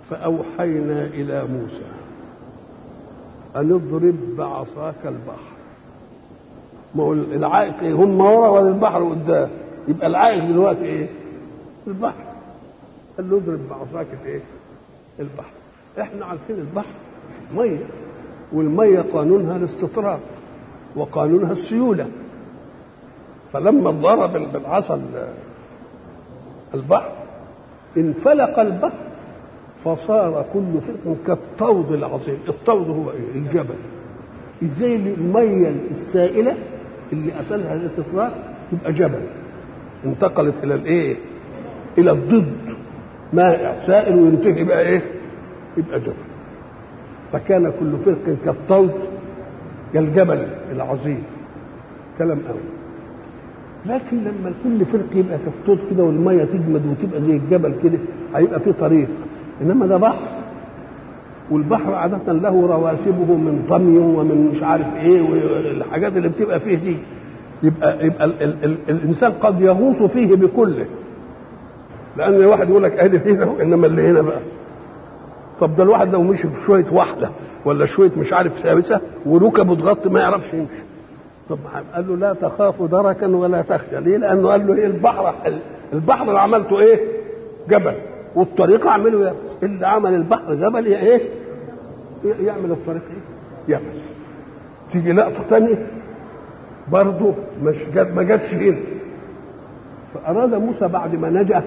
فأوحينا إلى موسى أن اضرب بعصاك البحر ما هو العائق إيه هم ورا ولا البحر قدام يبقى العائق دلوقتي إيه البحر قال له اضرب بعصاك إيه البحر احنا عارفين البحر مية والمية قانونها الاستطراد وقانونها السيولة فلما ضرب بالعصا البحر انفلق البحر فصار كل فرق كالطود العظيم الطود هو ايه الجبل ازاي الميه السائله اللي اصلها الاستطراد تبقى جبل انتقلت الى الايه الى الضد مائع سائل وينتهي بقى ايه يبقى جبل فكان كل فرق كالطود كالجبل العظيم كلام قوي لكن لما كل فرق يبقى كالطود كده والميه تجمد وتبقى زي الجبل كده هيبقى في طريق انما ده بحر والبحر عادة له رواسبه من طمي ومن مش عارف ايه والحاجات اللي بتبقى فيه دي يبقى يبقى ال ال ال الانسان قد يغوص فيه بكله لان واحد يقول لك ادي هنا انما اللي هنا بقى طب ده الواحد لو مشي بشويه وحده ولا شويه مش عارف ثابته وركبه تغطي ما يعرفش يمشي طب قال له لا تخاف دركا ولا تخشى ليه؟ لانه قال له ايه البحر البحر اللي عملته ايه؟ جبل والطريق اعمله يابس اللي عمل البحر جبل يا ايه؟ يعمل الطريق ايه؟ يابس تيجي لقطه ثانيه برضه مش جت ما جاتش هنا فاراد موسى بعد ما نجا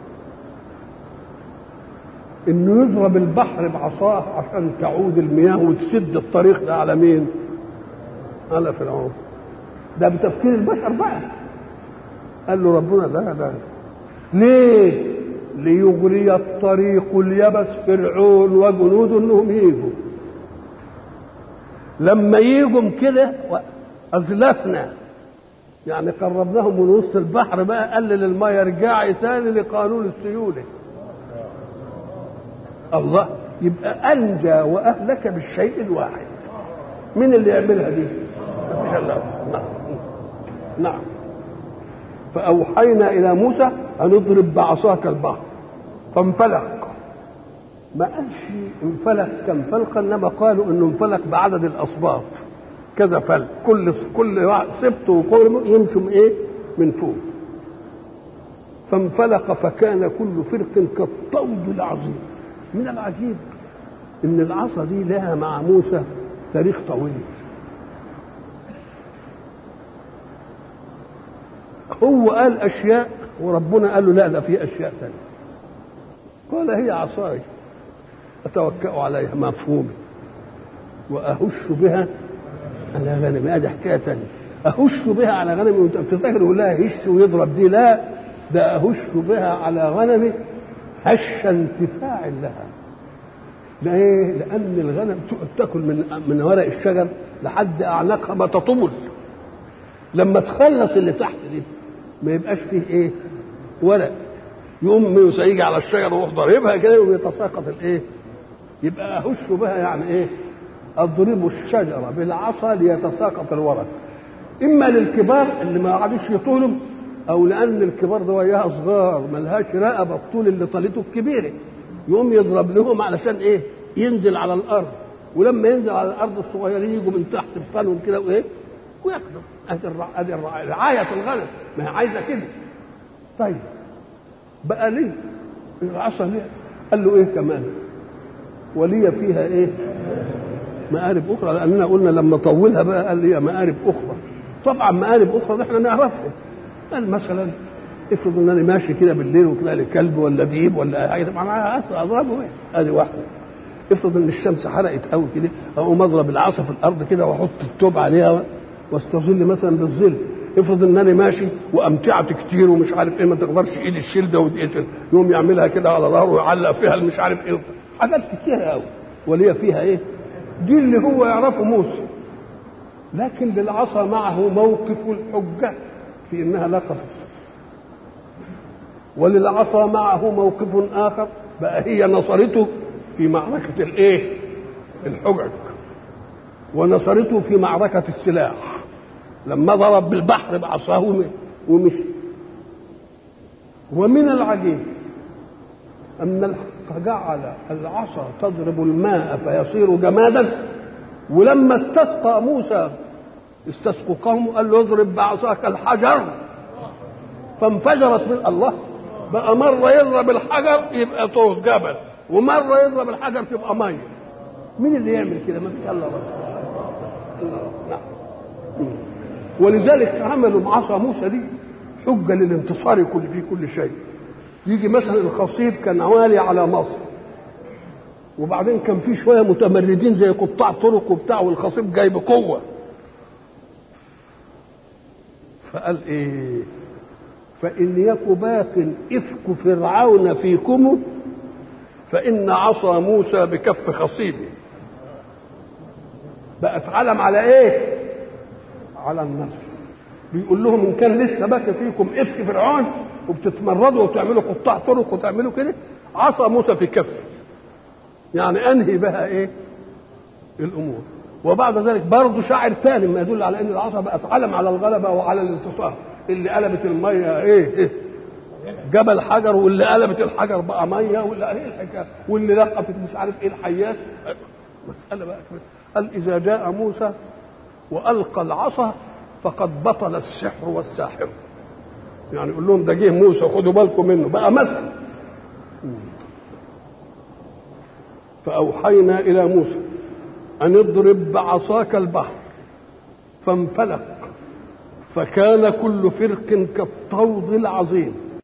انه يضرب البحر بعصاه عشان تعود المياه وتسد الطريق ده على مين؟ على فرعون ده بتفكير البشر بقى قال له ربنا ده ده ليه؟ ليغري الطريق اليبس فرعون وجنوده انهم يجوا لما يجوا كده ازلفنا يعني قربناهم من وسط البحر بقى قلل الميه ارجعي تاني لقانون السيوله الله يبقى انجى واهلك بالشيء الواحد مين اللي يعملها دي؟ مفيش الا نعم نعم فأوحينا إلى موسى أن اضرب بعصاك البحر فانفلق ما قالش انفلق كانفلق انما قالوا انه انفلق بعدد الاصباط كذا فلق كل كل واحد سبت وقول يمشوا من ايه؟ من فوق فانفلق فكان كل فرق كالطود العظيم من العجيب ان العصا دي لها مع موسى تاريخ طويل هو قال اشياء وربنا قال له لا ده في اشياء ثانيه قال هي عصاي اتوكا عليها مفهوم واهش بها على غنمي هذه حكايه ثانيه اهش بها على غنمي وانت بتفتكر يقول لها هش ويضرب دي لا ده اهش بها على غنمي هش انتفاع لها ليه؟ لأن الغنم تاكل من من ورق الشجر لحد أعناقها ما تطول لما تخلص اللي تحت دي ما يبقاش فيه ايه ورق يقوم موسى يجي على الشجره ويروح ضاربها كده ويتساقط الايه يبقى اهش بها يعني ايه اضرب الشجره بالعصا ليتساقط الورق اما للكبار اللي ما قعدوش يطولهم او لان الكبار ده وياها صغار ملهاش رقبه الطول اللي طالته الكبيره يقوم يضرب لهم علشان ايه ينزل على الارض ولما ينزل على الارض الصغيرين يجوا من تحت بطنهم كده وايه وياكلوا ادي ادي رعايه الغنم ما هي عايزه كده طيب بقى ليه العصا ليه قال له ايه كمان ولي فيها ايه مآرب اخرى لاننا قلنا لما طولها بقى قال لي مآرب اخرى طبعا مآرب اخرى دي احنا نعرفها قال مثلا افرض ان انا ماشي كده بالليل وطلع لي كلب ولا ديب ولا حاجه طبعا اضربه ايه ادي واحده افرض ان الشمس حرقت قوي كده اقوم اضرب العصا في الارض كده واحط التوب عليها واستظل مثلا بالظل افرض ان انا ماشي وامتعت كتير ومش عارف ايه ما تقدرش ايدي تشيل ده ودي يقوم يعملها كده على ظهره ويعلق فيها مش عارف ايه حاجات كتيره قوي وليه فيها ايه دي اللي هو يعرفه موسى لكن للعصا معه موقف الحجه في انها لقبت وللعصا معه موقف اخر بقى هي نصرته في معركه الايه الحجج ونصرته في معركه السلاح لما ضرب بالبحر بعصاه ومشي ومن العجيب ان فجعل العصا تضرب الماء فيصير جمادا ولما استسقى موسى استسقوا قومه قال له اضرب بعصاك الحجر فانفجرت من الله بقى مرة يضرب الحجر يبقى طوق جبل ومرة يضرب الحجر تبقى مية مين اللي يعمل كده ما فيش الا الله نعم ولذلك عملوا بعصا موسى دي حجة للانتصار كل في كل شيء يجي مثلا الخصيب كان عوالي على مصر وبعدين كان في شويه متمردين زي قطاع طرق وبتاع والخصيب جاي بقوه فقال ايه فان يك باق افك فرعون فيكم فان عصا موسى بكف خصيبه بقت علم على ايه على النصر بيقول لهم ان كان لسه باقي فيكم افك فرعون وبتتمردوا وتعملوا قطاع طرق وتعملوا كده عصا موسى في كفه يعني انهي بها ايه الامور وبعد ذلك برضه شاعر ثاني ما يدل على ان العصا بقت علم على الغلبه وعلى الانتصار اللي قلبت الميه ايه, إيه؟ جبل حجر واللي قلبت الحجر بقى ميه واللي ايه الحكايه واللي لقفت مش عارف ايه الحيات مساله بقى كده قال اذا جاء موسى والقى العصا فقد بطل السحر والساحر يعني يقول لهم ده جه موسى خدوا بالكم منه بقى مثل فأوحينا إلى موسى أن اضرب بعصاك البحر فانفلق فكان كل فرق كالطود العظيم